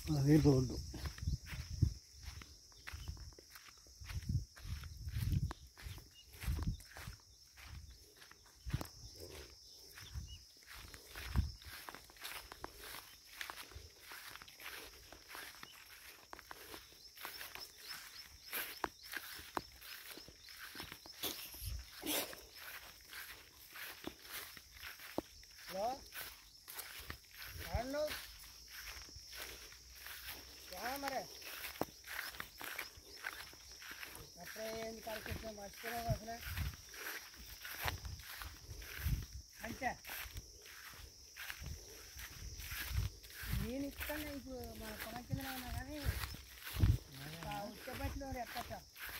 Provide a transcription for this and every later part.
అది road hello ఎవరు ఏమన్నా మరి అప్పుడే ఏంది కడుక్కొచ్చిన మర్చిపోయావు అసలే అంతే నేను ఇస్తాను ఇప్పుడు మన పొలం కింద ఉన్నా కానీ ఉచ్చబట్లో ఎక్కట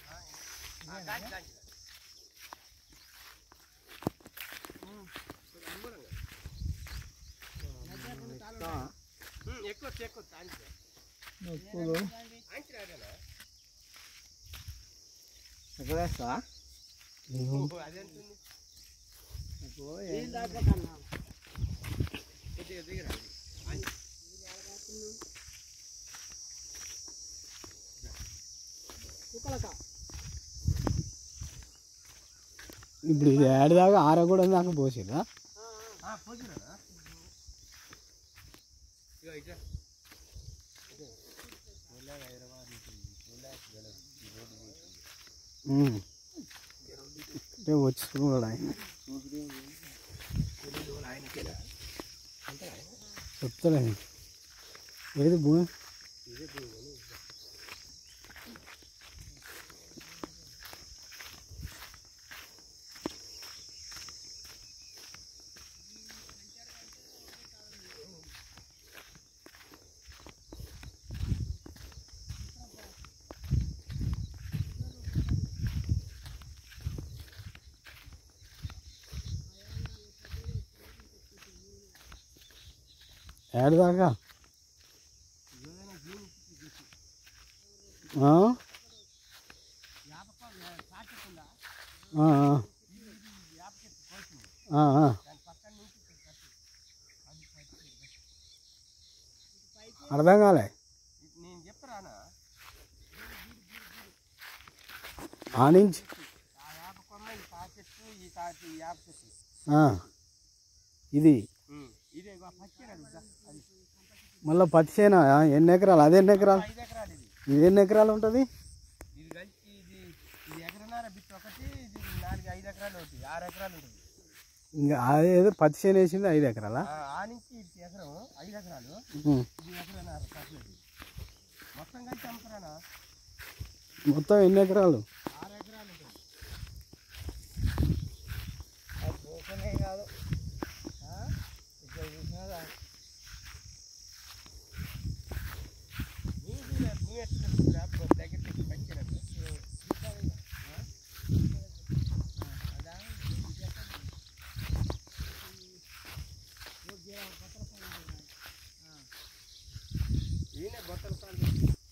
ఎక్కువ ఎక్కువ తాంచి ఇప్పుడు తాంచి రాడనా ఎక్కడ వేస్తా అదెంతుంది నీళ్ళు తాగకన్నా కొద్దిగా దిగరా కుక్కలకా ఇప్పుడు ఇది ఏడదాకా ఆరగూడ దాకా పోసిరా పోసినా ఇక ఇట్లా అంటే వచ్చి చూడాలి ఆయన చెప్తాలే ఏది భూమి ఏడదాకా ఆ? ఆ, ఆ. ఆ, ఆ. అర్థం కాలే నేను చెప్పరానా ఆ నుంచి ఆ వేప కొమ్మ ఈ తా చెట్టు ఈ తా ఈ వేప చెట్టు ఆ. ఇది ఉమ్. ఇదే ఇగో పచ్చిగా అది మళ్ళీ పత్తి చేనా ఎన్ని ఎకరాలు అది ఎన్ని ఎకరాలు ఐదు ఎకరాలు ఇది ఇది ఎన్ని ఎకరాలు ఉంటుంది ఇది కలిసి ఇది ఇది ఎకరన్నర బిట్ ఒకటి ఇది నాలుగు ఐదు ఎకరాలు అవుతుంది ఆరు ఎకరాలు ఉంటుంది ఇంకా అదేదో పత్తి చేను వేసింది ఐదు ఎకరాలా ఆ ఆ నుంచి ఇది ఎకరం ఐదు ఎకరాలు ఉం. ఇది ఎకరన్నర పర్లేదు మొత్తం కలిసి అమ్ముతారా మొత్తం ఎన్ని ఎకరాలు ఆరు ఎకరాలు ఉంటుంది అది పోకనే కాదు ఆ? ఇక్కడ చూసినారా నీకు ఇలా భూమి ఎట్లా దగ్గర తెచ్చి పంచినట్టు ఈయన బొత్తల పాలు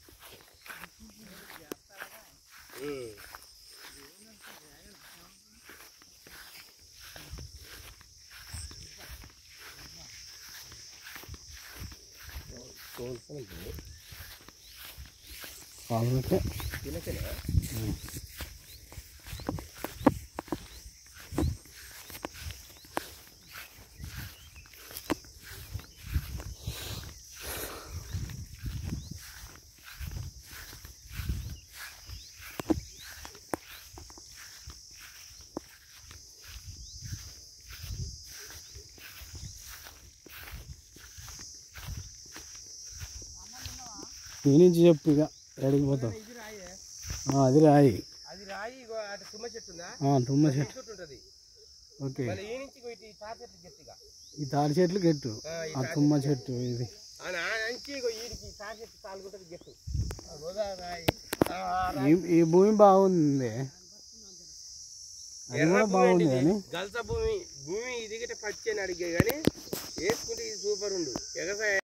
వాళ్ళకే తినకనే ఈ నుంచి చెప్పు ఇక ఎడికి పోతావు ఇది రాయే ఆ, అది రాయి అది రాయి ఇగో అటు తుమ్మ చెట్టు ఉందా ఆ, తుమ్మ చెట్టు చుట్టూ ఉంటుంది ఓకే మళ్ళీ ఈ నుంచి ఇగో ఇటు ఈ తాత చెట్టు గట్టిగా ఈ తాడి చెట్లు గెట్టు ఆ, ఈ ఆ తాటి తుమ్మ చెట్టు ఇది ఆ నా నుంచి ఇగో ఈడికి తాత చెట్టు తాలుకుంటుంది గట్టు గోదా రాయి ఆ, ఆ ఈ ఈ భూమి బాగుంది అది ఎర్ర కూడా భూమి బాగుంది అండి కానీ ఇది. గలస భూమి భూమి ఇది గిట్ట పచ్చి అని అడిగే కానీ వేసుకుంటే ఇది సూపర్ ఉండు ఎగసాయ